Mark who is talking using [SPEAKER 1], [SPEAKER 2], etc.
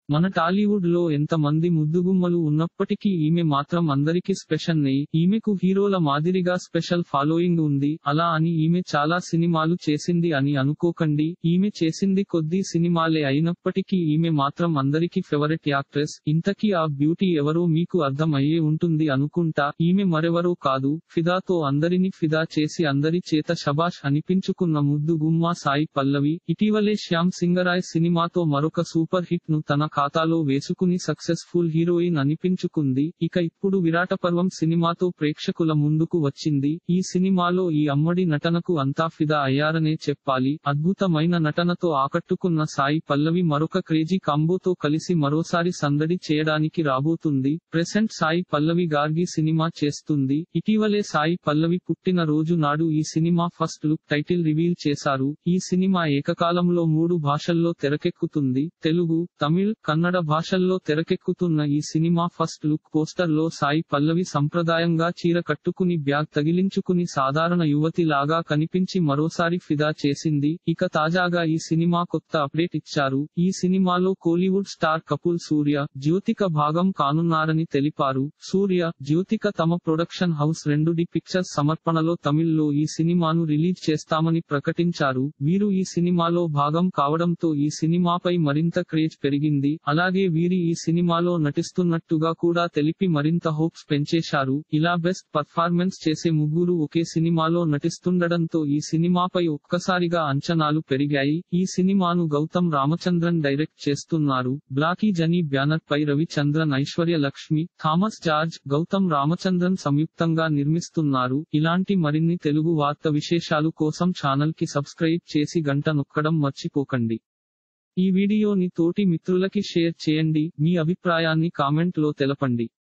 [SPEAKER 1] మన టాలీవుడ్ లో ఎంత మంది ముద్దుగుమ్మలు ఉన్నప్పటికీ ఈమె మాత్రం అందరికి స్పెషల్ నెయ్యి ఈమెకు హీరోల మాదిరిగా స్పెషల్ ఫాలోయింగ్ ఉంది అలా అని ఈమె చాలా సినిమాలు చేసింది అని అనుకోకండి ఈమె చేసింది కొద్ది సినిమాలే అయినప్పటికీ ఈమె మాత్రం అందరికి ఫేవరెట్ యాక్ట్రెస్ ఇంతకీ ఆ బ్యూటీ ఎవరో మీకు అర్థం అయ్యే ఉంటుంది అనుకుంటా ఈమె మరెవరో కాదు ఫిదాతో అందరిని ఫిదా చేసి అందరి చేత శబాష్ అనిపించుకున్న ముద్దు గుమ్మ సాయి పల్లవి ఇటీవలే శ్యామ్ సింగరాయ్ సినిమాతో మరొక సూపర్ హిట్ ను తన ఖాతాలో వేసుకుని సక్సెస్ఫుల్ హీరోయిన్ అనిపించుకుంది ఇక ఇప్పుడు విరాట పర్వం సినిమాతో ప్రేక్షకుల ముందుకు వచ్చింది ఈ సినిమాలో ఈ అమ్మడి నటనకు అంతా ఫిదా అయ్యారనే చెప్పాలి అద్భుతమైన నటనతో ఆకట్టుకున్న సాయి పల్లవి మరొక క్రేజీ కాంబోతో కలిసి మరోసారి సందడి చేయడానికి రాబోతుంది ప్రెసెంట్ సాయి పల్లవి గార్గి సినిమా చేస్తుంది ఇటీవలే సాయి పల్లవి పుట్టిన రోజు నాడు ఈ cinema first look title reveal చేశారు ఈ సినిమా ఏకకాలంలో మూడు భాషల్లో తెరకెక్కుతుంది తెలుగు తమిళ్ కన్నడ భాషల్లో తెరకెక్కుతున్న ఈ సినిమా ఫస్ట్ లుక్ పోస్టర్ లో సాయి పల్లవి సంప్రదాయంగా చీర కట్టుకుని బ్యాగ్ తగిలించుకుని సాధారణ యువతి లాగా కనిపించి మరోసారి ఫిదా చేసింది ఇక తాజాగా ఈ సినిమా కొత్త అప్డేట్ ఇచ్చారు ఈ సినిమాలో Kollywood star couple Suriya Jyothika భాగం కానున్నారని తెలిపారు సూర్య జ్యోతిక తమ ప్రొడక్షన్ హౌస్ రెండు డి పిక్చర్స్ సమర్పణలో తమిళ్లో ఈ సినిమాను రిలీజ్ చేస్తామని ప్రకటించారు వీరు ఈ సినిమాలో భాగం కావడంతో ఈ సినిమాపై మరింత క్రేజ్ పెరిగింది అలాగే వీరి ఈ సినిమాలో నటిస్తున్నట్టుగా కూడా తెలిపి మరింత హోప్స్ పెంచేశారు ఇలా బెస్ట్ పర్ఫార్మెన్స్ చేసే ముగ్గురు ఒకే సినిమాలో నటిస్తుండడంతో ఈ సినిమాపై ఒక్కసారిగా అంచనాలు పెరిగాయి ఈ సినిమాను గౌతమ్ రామచంద్రన్ డైరెక్ట్ చేస్తున్నారు బ్లాకీ జనీ బ్యానర్ పై రవిచంద్రన్ ఐశ్వర్య లక్ష్మి థామస్ జార్జ్ గౌతమ్ రామచంద్రన్ సంయుక్తంగా నిర్మిస్తున్నారు ఇలాంటి మరిన్ని తెలుగు వార్త విశేషాలు కోసం ఛానల్ కి సబ్స్క్రైబ్ చేసి గంట నొక్కడం మర్చిపోకండి ఈ వీడియోని తోటి మిత్రులకి షేర్ చేయండి మీ అభిప్రాయాన్ని కామెంట్ లో తెలపండి